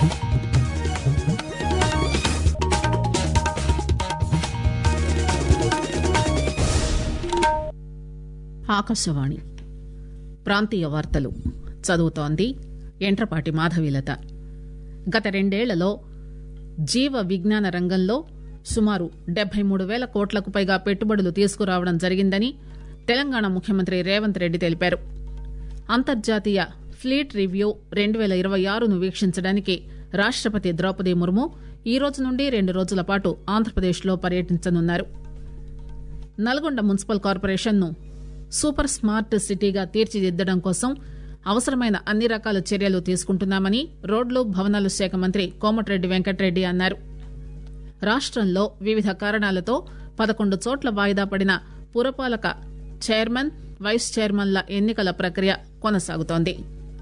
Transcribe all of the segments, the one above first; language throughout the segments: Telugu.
ఆకాశవాణి ప్రాంతీయ వార్తలు చదువుతోంది ఎంట్రపాటి మాధవీలత గత రెండేళ్లలో జీవ విజ్ఞాన రంగంలో సుమారు డెబ్బై మూడు పేల కోట్లకు పైగా పెట్టుబడులు తీసుకురావడం జరిగిందని తెలంగాణ ముఖ్యమంత్రి రేవంత్ రెడ్డి తెలిపారు అంతర్జాతీయ ఫ్లీట్ రివ్యూ రెండు పేల ఇరవై ఆరును వీక్షించడానికి రాష్టపతి ద్రౌపది ముర్ము ఈ రోజు నుండి రెండు రోజుల పాటు ఆంధ్రప్రదేశ్లో పర్యటించనున్నారు నల్గొండ మున్సిపల్ కార్పొరేషన్ ను సూపర్ స్మార్ట్ సిటీగా తీర్చిదిద్దడం కోసం అవసరమైన అన్ని రకాల చర్యలు తీసుకుంటున్నామని రోడ్లు భవనాల శాఖ మంత్రి కోమటిరెడ్డి వెంకటరెడ్డి అన్నారు రాష్టంలో వివిధ కారణాలతో పదకొండు చోట్ల వాయిదా పడిన పురపాలక చైర్మన్ వైస్ చైర్మన్ల ఎన్నికల ప్రక్రియ కొనసాగుతోంది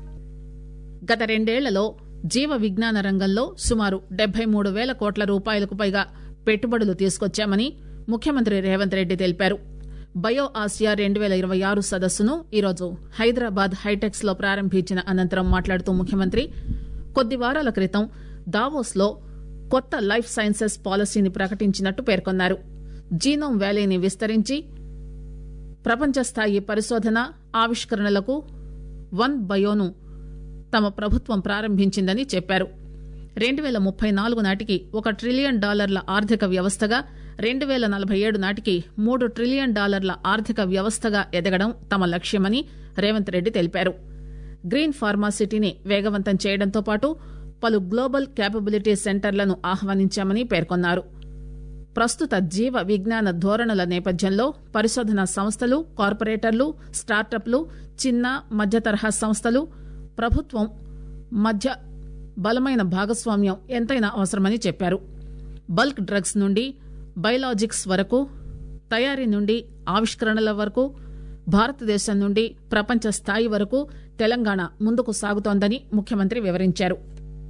గత రెండేళ్లలో జీవ విజ్ఞాన రంగంలో సుమారు డెబ్బై మూడు పేల కోట్ల రూపాయలకు పైగా పెట్టుబడులు తీసుకొచ్చామని ముఖ్యమంత్రి రేవంత్ రెడ్డి తెలిపారు బయో ఆసియా రెండు పేల ఇరవై ఆరు సదస్సును ఈరోజు హైదరాబాద్ హైటెక్స్ లో ప్రారంభించిన అనంతరం మాట్లాడుతూ ముఖ్యమంత్రి కొద్ది వారాల క్రితం దావోస్ లో కొత్త లైఫ్ సైన్సెస్ పాలసీని ప్రకటించినట్టు పేర్కొన్నారు జీనోమ్ వ్యాలీని విస్తరించి ప్రపంచ స్థాయి పరిశోధన ఆవిష్కరణలకు వన్ బయోను తమ ప్రభుత్వం ప్రారంభించిందని చెప్పారు రెండు పేల ముప్పై నాలుగు నాటికి ఒక ట్రిలియన్ డాలర్ల ఆర్థిక వ్యవస్థగా రెండు పేల నలభై ఏడు నాటికి మూడు ట్రిలియన్ డాలర్ల ఆర్థిక వ్యవస్థగా ఎదగడం తమ లక్ష్యమని రేవంత్ రెడ్డి తెలిపారు గ్రీన్ ఫార్మాసిటీని వేగవంతం చేయడంతో పాటు పలు గ్లోబల్ క్యాపబిలిటీ సెంటర్లను ఆహ్వానించామని పేర్కొన్నారు ప్రస్తుత జీవ విజ్ఞాన ధోరణుల నేపథ్యంలో పరిశోధనా సంస్థలు కార్పొరేటర్లు స్టార్టప్లు చిన్న మధ్యతరహా సంస్థలు ప్రభుత్వం మధ్య బలమైన భాగస్వామ్యం ఎంతైనా అవసరమని చెప్పారు బల్క్ డ్రగ్స్ నుండి బయలాజిక్స్ వరకు తయారీ నుండి ఆవిష్కరణల వరకు భారతదేశం నుండి ప్రపంచ స్థాయి వరకు తెలంగాణ ముందుకు సాగుతోందని ముఖ్యమంత్రి వివరించారు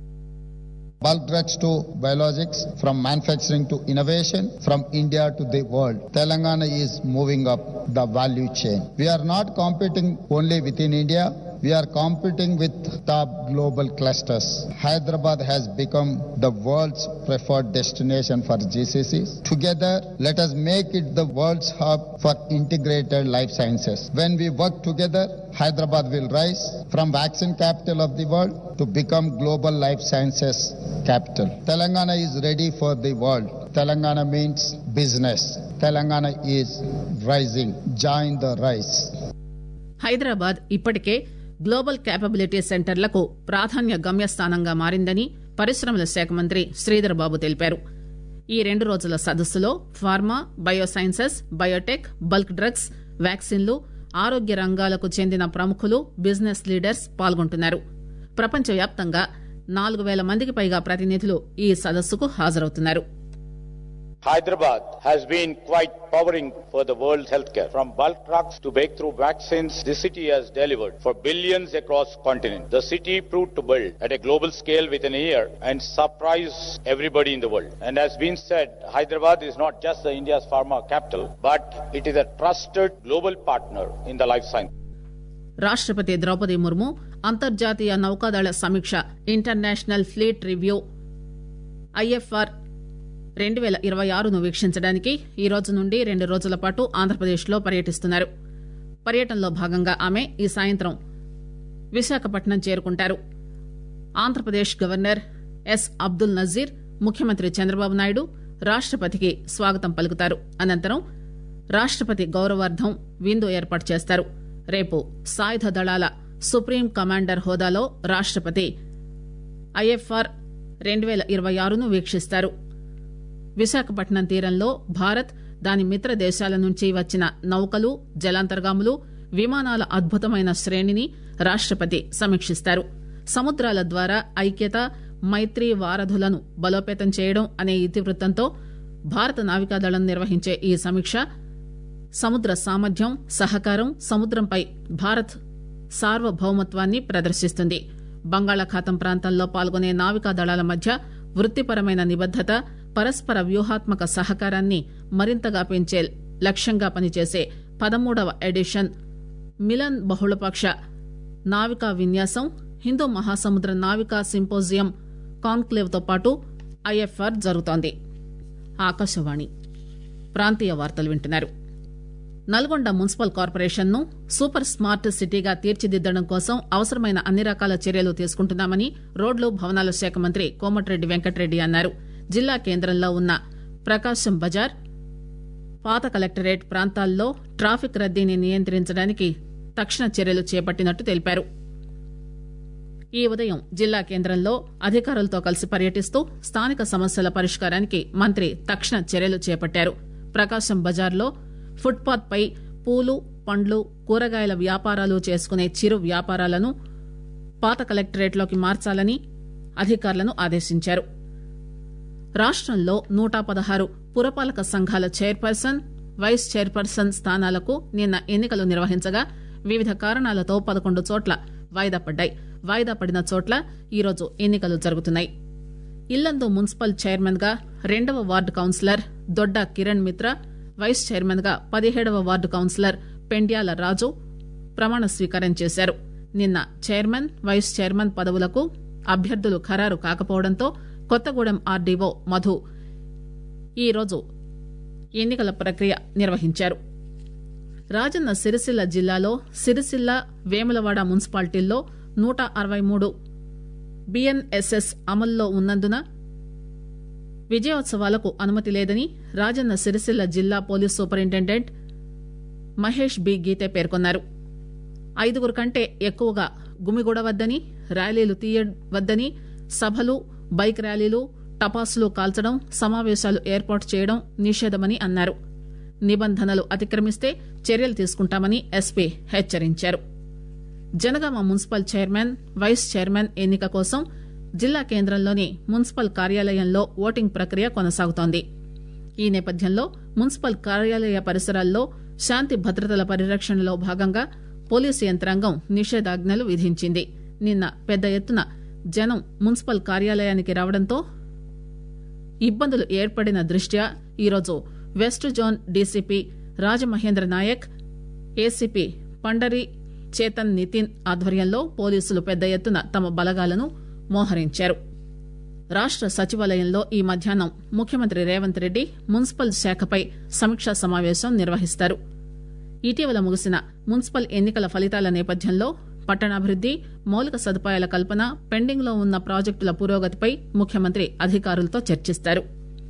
bulk drugs to biologics, from manufacturing to innovation, from India to the world. Telangana is moving up the value chain. We are not competing only within India. We are competing with top global clusters. Hyderabad has become the world's preferred destination for GCCs. Together, let us make it the world's hub for integrated life sciences. When we work together, Hyderabad will rise from vaccine capital of the world to become global life sciences capital. Telangana is ready for the world. Telangana means business. Telangana is rising. Join the rise. Hyderabad ఇప్పటికే గ్లోబల్ క్యాపబిలిటీ సెంటర్లకు ప్రాధాన్య గమ్యస్థానంగా మారిందని పరిశ్రమల శాఖ మంత్రి శ్రీధర్ బాబు తెలిపారు ఈ రెండు రోజుల సదస్సులో pharma biosciences biotech bulk drugs వ్యాక్సిన్లు ఆరోగ్య రంగాలకు చెందిన ప్రముఖులు బిజినెస్ లీడర్స్ పాల్గొంటున్నారు ప్రపంచవ్యాప్తంగా నాలుగు వేల మందికి పైగా ప్రతినిధులు ఈ సదస్సుకు హాజరవుతున్నారు Hyderabad has been quite powering for the world's healthcare. From bulk drugs to breakthrough vaccines, the city has delivered for billions across continent. The city proved to build at a global scale within a year and surprise everybody in the world. And as been said, Hyderabad is not just the India's pharma capital, but it is a trusted global partner in the life science. రాష్టపతి ద్రౌపది ముర్ము అంతర్జాతీయ నౌకాదళ సమీక్ష ఇంటర్నేషనల్ ఫ్లీట్ రివ్యూ ఐఎఫ్ఆర్ రెండు పేల ఇరవై ఆరును వీక్షించడానికి ఈ రోజు నుండి రెండు రోజుల పాటు ఆంధ్రప్రదేశ్లో పర్యటిస్తున్నారు పర్యటనలో భాగంగా ఆమె ఈ సాయంత్రం విశాఖపట్నం చేరుకుంటారు ఆంధ్రప్రదేశ్ గవర్నర్ ఎస్ అబ్దుల్ నజీర్ ముఖ్యమంత్రి చంద్రబాబు నాయుడు రాష్టపతికి స్వాగతం పలుకుతారు అనంతరం రాష్టపతి గౌరవార్థం విందు ఏర్పాటు చేస్తారు రేపు సాయుధ దళాల సుప్రీం కమాండర్ హోదాలో రాష్టపతి ఐఎఫ్ఆర్ రెండు పేల ఇరవై ఆరును వీక్షిస్తారు విశాఖపట్నం తీరంలో భారత్ దాని మిత్ర దేశాల నుంచి వచ్చిన నౌకలు జలాంతర్గాములు విమానాల అద్భుతమైన శ్రేణిని రాష్టపతి సమీక్షిస్తారు సముద్రాల ద్వారా ఐక్యత మైత్రి వారధులను బలోపేతం చేయడం అనే ఇతివృత్తంతో భారత నావికాదళం నిర్వహించే ఈ సమీక్ష సముద్ర సామర్థ్యం సహకారం సముద్రంపై భారత్ సార్వభౌమత్వాన్ని ప్రదర్శిస్తుంది బంగాళాఖాతం ప్రాంతంలో పాల్గొనే నావికా దళాల మధ్య వృత్తిపరమైన నిబద్దత పరస్పర వ్యూహాత్మక సహకారాన్ని మరింతగా పెంచే లక్ష్యంగా పనిచేసే పదమూడవ ఎడిషన్ మిలన్ బహుళపక్ష నావికా విన్యాసం హిందూ మహాసముద్ర నావికా సింపోజియం కాన్క్లేవ్ తో పాటు ఐఎఫ్ఆర్ జరుగుతోంది ఆకాశవాణి ప్రాంతీయ వార్తలు వింటున్నారు నల్గొండ మున్సిపల్ కార్పొరేషన్ ను సూపర్ స్మార్ట్ సిటీగా తీర్చిదిద్దడం కోసం అవసరమైన అన్ని రకాల చర్యలు తీసుకుంటున్నామని రోడ్లు భవనాల శాఖ మంత్రి కోమటిరెడ్డి వెంకటరెడ్డి అన్నారు జిల్లా కేంద్రంలో ఉన్న ప్రకాశం బజార్ పాత కలెక్టరేట్ ప్రాంతాల్లో ట్రాఫిక్ రద్దీని నియంత్రించడానికి తక్షణ చర్యలు చేపట్టినట్టు తెలిపారు ఈ ఉదయం జిల్లా కేంద్రంలో అధికారులతో కలిసి పర్యటిస్తూ స్థానిక సమస్యల పరిష్కారానికి మంత్రి తక్షణ చర్యలు చేపట్టారు ప్రకాశం బజార్లో ఫుట్పాత్ పై పూలు పండ్లు కూరగాయల వ్యాపారాలు చేసుకునే చిరు వ్యాపారాలను పాత కలెక్టరేట్లోకి మార్చాలని అధికారులను ఆదేశించారు రాష్టంలో నూట పదహారు పురపాలక సంఘాల చైర్పర్సన్ వైస్ చైర్పర్సన్ స్థానాలకు నిన్న ఎన్నికలు నిర్వహించగా వివిధ కారణాలతో పదకొండు చోట్ల వాయిదా పడ్డాయి వాయిదా పడిన చోట్ల ఈరోజు ఎన్నికలు జరుగుతున్నాయి ఇల్లందు మున్సిపల్ చైర్మన్ గా రెండవ వార్డు కౌన్సిలర్ దొడ్డ కిరణ్ మిత్ర వైస్ చైర్మన్ గా పదిహేడవ వార్డు కౌన్సిలర్ పెండ్యాల రాజు ప్రమాణ స్వీకారం చేశారు నిన్న చైర్మన్ వైస్ చైర్మన్ పదవులకు అభ్యర్థులు ఖరారు కాకపోవడంతో కొత్తగూడెం ఆర్డీఓ మధు ఈరోజు ఎన్నికల ప్రక్రియ నిర్వహించారు రాజన్న సిరిసిల్ల జిల్లాలో సిరిసిల్ల వేములవాడ మున్సిపాలిటీల్లో నూట అరవై మూడు బిఎన్ఎస్ఎస్ అమల్లో ఉన్నందున విజయోత్సవాలకు అనుమతి లేదని రాజన్న సిరిసిల్ల జిల్లా police superintendent Mahesh B Geete పేర్కొన్నారు ఐదుగురు కంటే ఎక్కువగా గుమిగూడవద్దని ర్యాలీలు తీయవద్దని సభలు బైక్ ర్యాలీలు టపాసులు కాల్చడం సమావేశాలు ఏర్పాటు చేయడం నిషేధమని అన్నారు నిబంధనలు అతిక్రమిస్తే చర్యలు తీసుకుంటామని ఎస్పీ హెచ్చరించారు Jangaon municipal chairman vice chairman ఎన్నిక కోసం జిల్లా కేంద్రంలోని మున్సిపల్ కార్యాలయంలో ఓటింగ్ ప్రక్రియ కొనసాగుతోంది ఈ నేపథ్యంలో మున్సిపల్ కార్యాలయ పరిసరాల్లో శాంతి భద్రతల పరిరక్షణలో భాగంగా పోలీసు యంత్రాంగం నిషేధాజ్ఞలు విధించింది నిన్న పెద్ద ఎత్తున జనం మున్సిపల్ కార్యాలయానికి రావడంతో ఇబ్బందులు ఏర్పడిన దృష్ట్యా ఈరోజు west zone DCP Rajamahendra Nayak ACP Pandari Chetan Nitin ఆధ్వర్యంలో పోలీసులు పెద్ద ఎత్తున తమ బలగాలను మోహరించారు రాష్ట సచివాలయంలో ఈ మధ్యాహ్నం ముఖ్యమంత్రి రేవంత్ రెడ్డి మున్సిపల్ శాఖపై సమీక్షా సమావేశం నిర్వహిస్తారు ఇటీవల ముగిసిన మున్సిపల్ ఎన్నికల ఫలితాల నేపథ్యంలో పట్టణాభివృద్ది మౌలిక సదుపాయాల కల్పన పెండింగ్ లో ఉన్న ప్రాజెక్టుల పురోగతిపై ముఖ్యమంత్రి అధికారులతో చర్చిస్తారు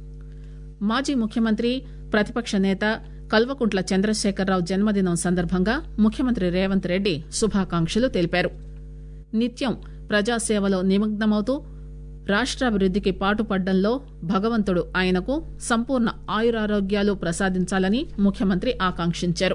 మాజీ ముఖ్యమంత్రి ప్రతిపక్ష నేత కల్వకుంట్ల చంద్రశేఖరరావు జన్మదినం సందర్భంగా ముఖ్యమంత్రి రేవంత్ రెడ్డి శుభాకాంక్షలు తెలిపారు నిత్యం ప్రజాసేవలో నిమగ్నమవుతూ రాష్ట్రాభివృద్దికి పాటుపడ్డంలో భగవంతుడు ఆయనకు సంపూర్ణ ఆయురారోగ్యాలు ప్రసాదించాలని ముఖ్యమంత్రి ఆకాంక్షించారు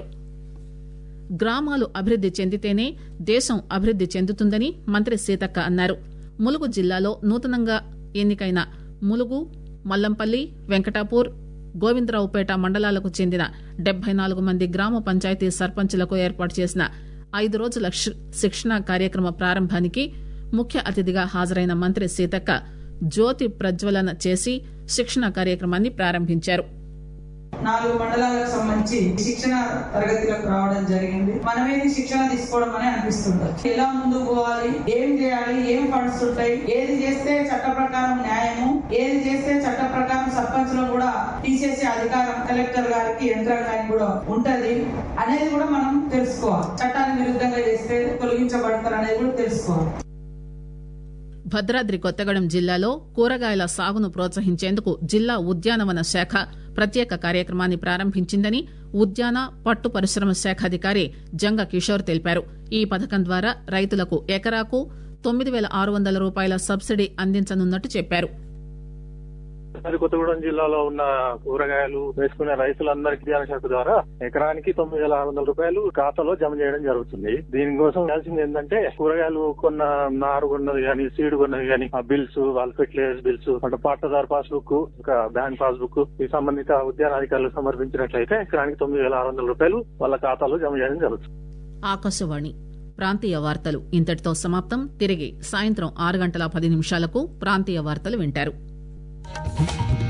గ్రామాలు అభివృద్ది చెందితేనే దేశం అభివృద్ది చెందుతుందని మంత్రి సీతక్క అన్నారు ములుగు జిల్లాలో నూతనంగా ఎన్నికైన ములుగు మల్లంపల్లి వెంకటాపూర్ గోవిందరావుపేట మండలాలకు చెందిన డెబ్బై నాలుగు మంది గ్రామ పంచాయతీ సర్పంచులకు ఏర్పాటు చేసిన ఐదు రోజుల శిక్షణ కార్యక్రమ ప్రారంభానికి ముఖ్య అతిథిగా హాజరైన మంత్రి సీతక్క జ్యోతి ప్రజ్వలన చేసి శిక్షణ కార్యక్రమాన్ని ప్రారంభించారు నాలుగు మండలాలకు సంబంధించి శిక్షణ తరగతిలకు రావడం జరిగింది మనమేది శిక్షణ తీసుకోవడం అని అనిపిస్తుంటది ఎలా ముందుకు పోవాలి ఏం చేయాలి ఏం ఫండ్స్ ఉంటాయి ఏది చేస్తే చట్ట ప్రకారం న్యాయము ఏది చేస్తే చట్ట ప్రకారం సర్పంచ్ లో కూడా తీసేసే అధికారం కలెక్టర్ గారికి యంత్రాంగానికి కూడా ఉంటది అనేది కూడా మనం తెలుసుకోవాలి చట్టానికి విరుద్ధంగా చేస్తే తొలగించబడతారు అనేది కూడా తెలుసుకోవాలి భద్రాద్రి కొత్తగూడెం జిల్లాలో కూరగాయల సాగును ప్రోత్సహించేందుకు జిల్లా ఉద్యానవన శాఖ ప్రత్యేక కార్యక్రమాన్ని ప్రారంభించిందని ఉద్యాన పట్టు పరిశ్రమ శాఖ అధికారి జంగ కిషోర్ తెలిపారు ఈ పథకం ద్వారా రైతులకు ఎకరాకు తొమ్మిది వేల ఆరు వందల రూపాయల సబ్సిడీ అందించనున్నట్టు చెప్పారు మరి కొత్తగూడెం జిల్లాలో ఉన్న కూరగాయలు వేసుకునే రైతులందరికీ ధ్యాన శాఖ ద్వారా ఎకరానికి తొమ్మిది వేల ఆరు వందల రూపాయలు ఖాతాలో జమ చేయడం జరుగుతుంది దీనికోసం చేయాల్సింది ఏంటంటే కూరగాయలు కొన్న నారు కొన్నది కానీ సీడ్ కొన్నది కానీ ఆ బిల్స్ వాళ్ళ ఫెర్టిలైజర్స్ బిల్స్ అంటే పట్టదారు పాస్బుక్ ఇంకా బ్యాంక్ పాస్బుక్ ఈ సంబంధిత ఉద్యాన అధికారులకు సమర్పించినట్లయితే ఎకరానికి తొమ్మిది వేల ఆరు వందల రూపాయలు వాళ్ళ ఖాతాలో జమ చేయడం జరుగుతుంది ఆకాశవాణి ప్రాంతీయ వార్తలు ఇంతటితో సమాప్తం తిరిగి సాయంత్రం ఆరు గంటల పది నిమిషాలకు ప్రాంతీయ వార్తలు వింటారు